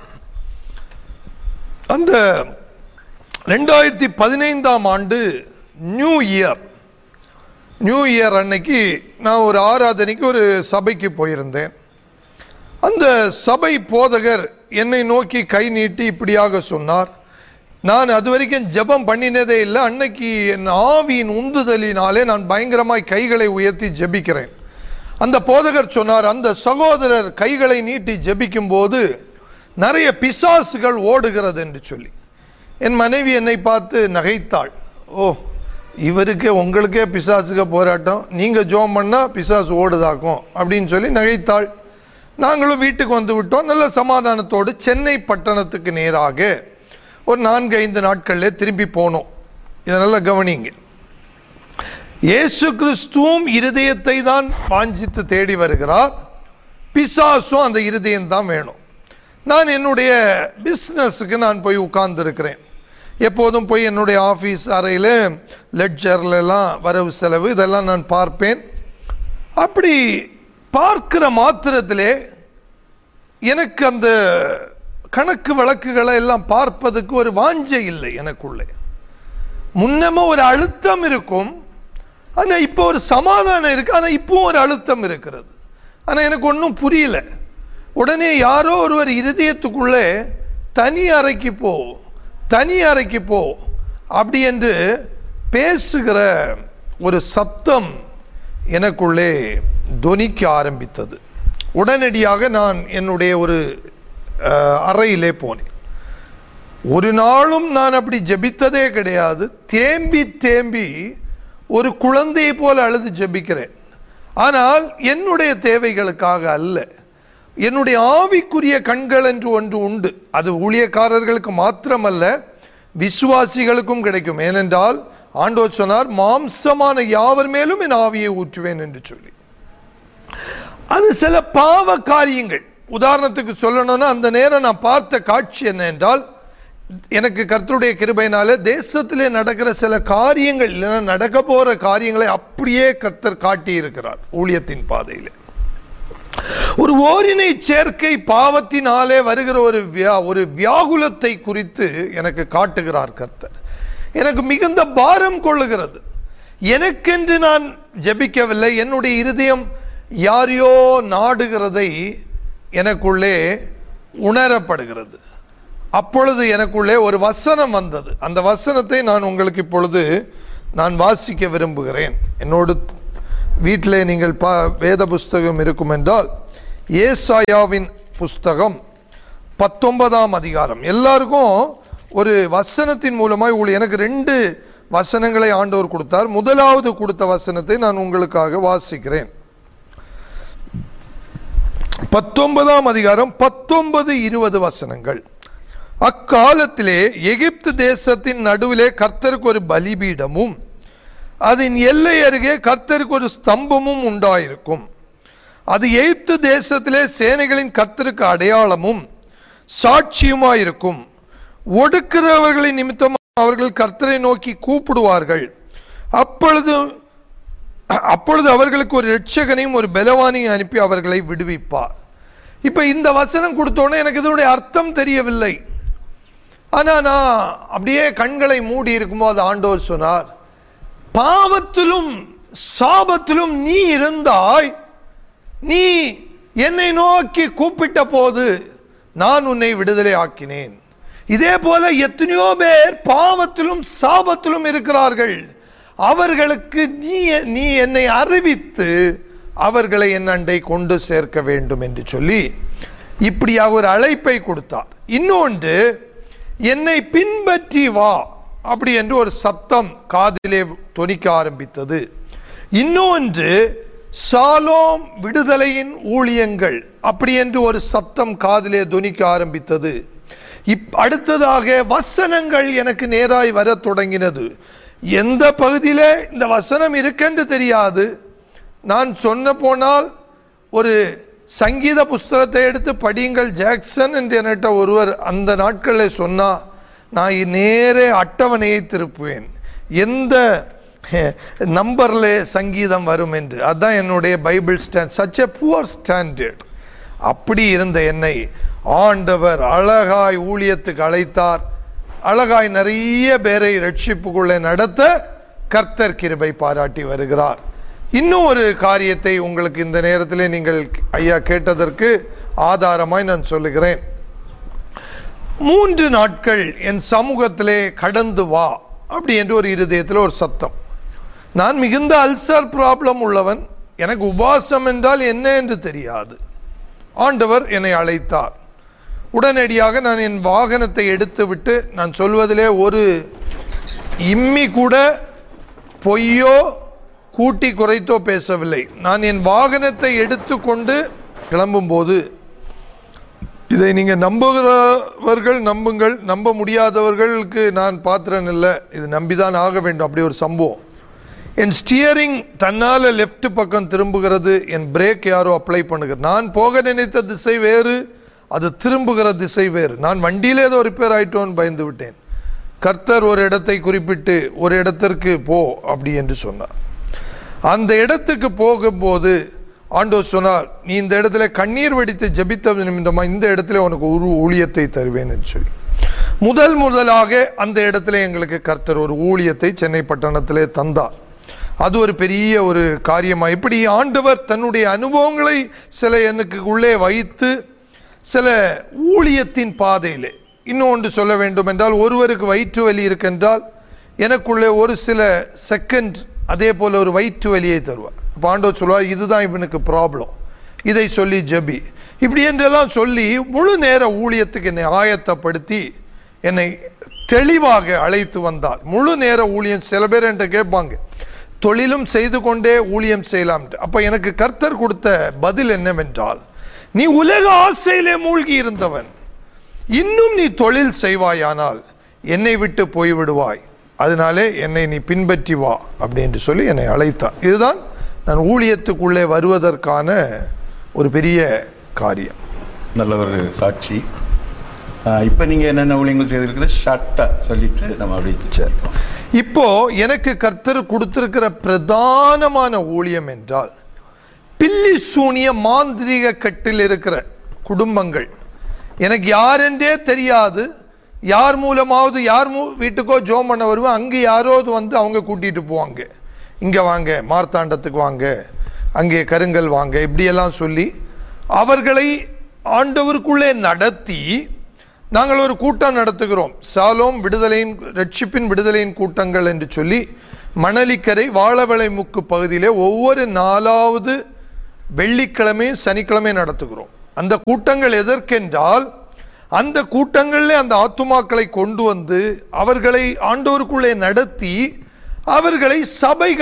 அந்த ரெண்டாயிரத்தி பதினைந்தாம் ஆண்டு நியூ இயர் நியூ இயர் அன்னைக்கு நான் ஒரு ஆராதனைக்கு ஒரு சபைக்கு போயிருந்தேன் அந்த சபை போதகர் என்னை நோக்கி கை நீட்டி இப்படியாக சொன்னார் நான் அது வரைக்கும் ஜெபம் பண்ணினதே இல்லை அன்னைக்கு என் ஆவியின் உந்துதலினாலே நான் பயங்கரமாய் கைகளை உயர்த்தி ஜெபிக்கிறேன் அந்த போதகர் சொன்னார் அந்த சகோதரர் கைகளை நீட்டி ஜெபிக்கும் போது நிறைய பிசாசுகள் ஓடுகிறது என்று சொல்லி என் மனைவி என்னை பார்த்து நகைத்தாள் ஓ இவருக்கே உங்களுக்கே பிசாசுக போராட்டம் நீங்கள் ஜோம் பண்ணால் பிசாசு ஓடுதாக்கும் அப்படின்னு சொல்லி நகைத்தாள் நாங்களும் வீட்டுக்கு வந்து விட்டோம் நல்ல சமாதானத்தோடு சென்னை பட்டணத்துக்கு நேராக ஒரு நான்கு ஐந்து நாட்களில் திரும்பி போனோம் இதை நல்லா கவனிங்க இயேசு கிறிஸ்துவும் இருதயத்தை தான் வாஞ்சித்து தேடி வருகிறார் பிசாசும் அந்த இருதயம் தான் வேணும் நான் என்னுடைய பிஸ்னஸுக்கு நான் போய் உட்கார்ந்துருக்கிறேன் எப்போதும் போய் என்னுடைய ஆஃபீஸ் அறையில் லெட்ஜர்லலாம் வரவு செலவு இதெல்லாம் நான் பார்ப்பேன் அப்படி பார்க்கிற மாத்திரத்திலே எனக்கு அந்த கணக்கு வழக்குகளை எல்லாம் பார்ப்பதுக்கு ஒரு வாஞ்சை இல்லை எனக்குள்ளே முன்னமே ஒரு அழுத்தம் இருக்கும் ஆனா இப்போ ஒரு சமாதானம் இருக்கு ஆனா இப்போ ஒரு அழுத்தம் இருக்கிறது ஆனா எனக்கு ஒன்றும் புரியல உடனே யாரோ ஒருவர் இருதயத்துக்குள்ளே தனி அறைக்கு போ தனி அறைக்கு போ அப்படி என்று பேசுகிற ஒரு சத்தம் எனக்குள்ளே தொனிக்க ஆரம்பித்தது உடனடியாக நான் என்னுடைய ஒரு அஹ், அறையிலே போனேன் ஒரு நாளும் நான் அப்படி ஜெபித்ததே கிடையாது தேம்பி தேம்பி ஒரு குழந்தையை போல அழுது ஜெபிக்கிறேன் ஆனால் என்னுடைய தேவைகளுக்காக அல்ல என்னுடைய ஆவிக்குரிய கண்கள் என்று ஒன்று உண்டு அது ஊழியக்காரர்களுக்கு மாத்திரமல்ல விசுவாசிகளுக்கும் கிடைக்கும் ஏனென்றால் ஆண்டோர் சொன்னார் மாம்சமான யாவர் மேலும் என் ஆவியை ஊற்றுவேன் என்று சொல்லி அது சில பாவ காரியங்கள் உதாரணத்துக்கு சொல்லணும்னா அந்த நேரம் நான் பார்த்த காட்சி என்ன என்றால் எனக்கு கர்த்தருடைய கிருபையினால தேசத்திலே நடக்கிற சில காரியங்கள் இல்லைன்னா நடக்க போற காரியங்களை அப்படியே கர்த்தர் காட்டி இருக்கிறார் ஊழியத்தின் பாதையிலே ஒரு ஓரினை சேர்க்கை பாவத்தினாலே வருகிற ஒரு வியா ஒரு வியாகுலத்தை குறித்து எனக்கு காட்டுகிறார் கர்த்தர் எனக்கு மிகுந்த பாரம் கொள்ளுகிறது எனக்கென்று நான் ஜெபிக்கவில்லை என்னுடைய இருதயம் யாரையோ நாடுகிறதை எனக்குள்ளே உணரப்படுகிறது அப்பொழுது எனக்குள்ளே ஒரு வசனம் வந்தது அந்த வசனத்தை நான் உங்களுக்கு இப்பொழுது நான் வாசிக்க விரும்புகிறேன் என்னோடு வீட்டிலே நீங்கள் பா வேத புஸ்தகம் இருக்கும் என்றால் ஏசாயாவின் புஸ்தகம் பத்தொன்பதாம் அதிகாரம் எல்லாருக்கும் ஒரு வசனத்தின் மூலமாய் உள்ள எனக்கு ரெண்டு வசனங்களை ஆண்டவர் கொடுத்தார் முதலாவது கொடுத்த வசனத்தை நான் உங்களுக்காக வாசிக்கிறேன் பத்தொன்பதாம் அதிகாரம் பத்தொன்பது இருபது வசனங்கள் அக்காலத்திலே எகிப்து தேசத்தின் நடுவிலே கர்த்தருக்கு ஒரு பலிபீடமும் அதன் எல்லை அருகே கர்த்தருக்கு ஒரு ஸ்தம்பமும் உண்டாயிருக்கும் அது எகிப்து தேசத்திலே சேனைகளின் கர்த்தருக்கு அடையாளமும் சாட்சியுமாயிருக்கும் ஒடுக்கிறவர்களின் நிமித்தம் அவர்கள் கர்த்தரை நோக்கி கூப்பிடுவார்கள் அப்பொழுது அப்பொழுது அவர்களுக்கு ஒரு ரட்சகனையும் ஒரு பலவானையும் அனுப்பி அவர்களை விடுவிப்பார் இப்ப இந்த வசனம் கொடுத்தோன்னே எனக்கு இதனுடைய அர்த்தம் தெரியவில்லை ஆனா நான் அப்படியே கண்களை மூடி இருக்கும்போது ஆண்டவர் சொன்னார் பாவத்திலும் சாபத்திலும் நீ இருந்தாய் நீ என்னை நோக்கி கூப்பிட்ட போது நான் உன்னை விடுதலை ஆக்கினேன் இதே போல எத்தனையோ பேர் பாவத்திலும் சாபத்திலும் இருக்கிறார்கள் அவர்களுக்கு நீ நீ என்னை அறிவித்து அவர்களை என் அண்டை கொண்டு சேர்க்க வேண்டும் என்று சொல்லி இப்படியாக ஒரு அழைப்பை கொடுத்தார் இன்னொன்று என்னை பின்பற்றி வா அப்படி என்று ஒரு சத்தம் காதிலே தொனிக்க ஆரம்பித்தது இன்னொன்று சாலோம் விடுதலையின் ஊழியங்கள் அப்படி என்று ஒரு சத்தம் காதிலே தொனிக்க ஆரம்பித்தது இப் அடுத்ததாக வசனங்கள் எனக்கு நேராய் வரத் தொடங்கினது எந்த பகுதியில இந்த வசனம் இருக்கென்று தெரியாது நான் சொன்ன போனால் ஒரு சங்கீத புஸ்தகத்தை எடுத்து படியுங்கள் ஜாக்சன் என்று என்கிட்ட ஒருவர் அந்த நாட்களில் சொன்னா நான் நேரே அட்டவணையை திருப்புவேன் எந்த நம்பர்ல சங்கீதம் வரும் என்று அதுதான் என்னுடைய Bible stand such a poor standard அப்படி இருந்த என்னை ஆண்டவர் அழகாய் ஊழியத்துக்கு அழைத்தார் அழகாய் நிறைய பேரை ரட்சிப்புக்குள்ளே நடத்த கர்த்தர் கிருபை பாராட்டி வருகிறார் இன்னும் ஒரு காரியத்தை உங்களுக்கு இந்த நேரத்திலே நீங்கள் ஐயா கேட்டதற்கு ஆதாரமாய் நான் சொல்லுகிறேன் மூன்று நாட்கள் என் சமூகத்திலே கடந்து வா அப்படி என்று ஒரு இருதயத்தில் ஒரு சத்தம் நான் மிகுந்த அல்சர் ப்ராப்ளம் உள்ளவன் எனக்கு உபாசம் என்றால் என்ன என்று தெரியாது ஆண்டவர் என்னை அழைத்தார் உடனடியாக நான் என் வாகனத்தை எடுத்துவிட்டு நான் சொல்வதிலே ஒரு இம்மி கூட பொய்யோ கூட்டி குறைத்தோ பேசவில்லை நான் என் வாகனத்தை எடுத்துக்கொண்டு கிளம்பும்போது இதை நீங்க நம்புகிறவர்கள் நம்புங்கள் நம்ப முடியாதவர்களுக்கு நான் பாத்திரன் இல்லை இது நம்பிதான் ஆக வேண்டும் அப்படி ஒரு சம்பவம் என் ஸ்டியரிங் தன்னால லெஃப்ட் பக்கம் திரும்புகிறது என் பிரேக் யாரோ அப்ளை பண்ணுகிறது நான் போக நினைத்த திசை வேறு அது திரும்புகிற திசை வேறு நான் வண்டியிலே ஏதோ ரிப்பேர் ஆயிட்டோன்னு பயந்து விட்டேன் கர்த்தர் ஒரு இடத்தை குறிப்பிட்டு ஒரு இடத்திற்கு போ அப்படி என்று சொன்னார் அந்த இடத்துக்கு போகும்போது ஆண்டவர் சொன்னார் நீ இந்த இடத்துல கண்ணீர் வெடித்து ஜெபித்த நிமித்தமா இந்த இடத்துல உனக்கு ஒரு ஊழியத்தை தருவேன் என்று சொல்லி முதல் முதலாக அந்த இடத்துல எங்களுக்கு கர்த்தர் ஒரு ஊழியத்தை சென்னை பட்டணத்திலே தந்தார் அது ஒரு பெரிய ஒரு காரியமா இப்படி ஆண்டவர் தன்னுடைய அனுபவங்களை சில எனக்கு உள்ளே வைத்து சில ஊழியத்தின் பாதையிலே இன்னொன்று சொல்ல வேண்டும் என்றால் ஒருவருக்கு வயிற்று வலி இருக்கின்றால் எனக்குள்ளே ஒரு சில செகண்ட் அதே போல ஒரு வயிற்று வலியை தருவார் அப்ப ஆண்டவர் சொல்லுவார் இதுதான் இவனுக்கு ப்ராப்ளம் இதை சொல்லி ஜெபி இப்படி என்றெல்லாம் சொல்லி முழு நேர ஊழியத்துக்கு என்னை ஆயத்தப்படுத்தி என்னை தெளிவாக அழைத்து வந்தார் முழு நேர ஊழியம் சில பேர் என்கிட்ட கேட்பாங்க தொழிலும் செய்து கொண்டே ஊழியம் செய்யலாம் அப்ப எனக்கு கர்த்தர் கொடுத்த பதில் என்னவென்றால் நீ உலக ஆசையிலே மூழ்கி இருந்தவன் இன்னும் நீ தொழில் செய்வாயானால் என்னை விட்டு போய்விடுவாய் அதனாலே என்னை நீ பின்பற்றி வா அப்படின்னு சொல்லி என்னை அழைத்தார் இதுதான் நான் ஊழியத்துக்குள்ளே வருவதற்கான ஒரு பெரிய காரியம் நல்ல ஒரு சாட்சி இப்போ நீங்கள் என்னென்ன ஊழியங்கள் செய்திருக்குது ஷார்ட்டாக சொல்லிட்டு நம்ம அப்படி சரி இப்போ எனக்கு கர்த்தர் கொடுத்திருக்கிற பிரதானமான ஊழியம் என்றால் பில்லி சூனிய மாந்திரீக கட்டில் இருக்கிற குடும்பங்கள் எனக்கு யாரென்றே தெரியாது யார் மூலமாவது யார் மூ வீட்டுக்கோ ஜோம் பண்ண வருவேன் அங்கே யாராவது வந்து அவங்க கூட்டிட்டு போவாங்க இங்கே வாங்க மார்த்தாண்டத்துக்கு வாங்க அங்கே கருங்கல் வாங்க இப்படியெல்லாம் சொல்லி அவர்களை ஆண்டவருக்குள்ளே நடத்தி நாங்கள் ஒரு கூட்டம் நடத்துகிறோம் சாலோம் விடுதலையின் ரட்சிப்பின் விடுதலையின் கூட்டங்கள் என்று சொல்லி மணலிக்கரை வாழவளை முக்கு பகுதியிலே ஒவ்வொரு நாலாவது வெள்ளிக்கிழமை சனிக்கிழமை நடத்துகிறோம் அந்த கூட்டங்கள் எதற்கென்றால் அந்த கூட்டங்களில் அந்த ஆத்துமாக்களை கொண்டு வந்து அவர்களை ஆண்டோருக்குள்ளே நடத்தி அவர்களை சபைகள்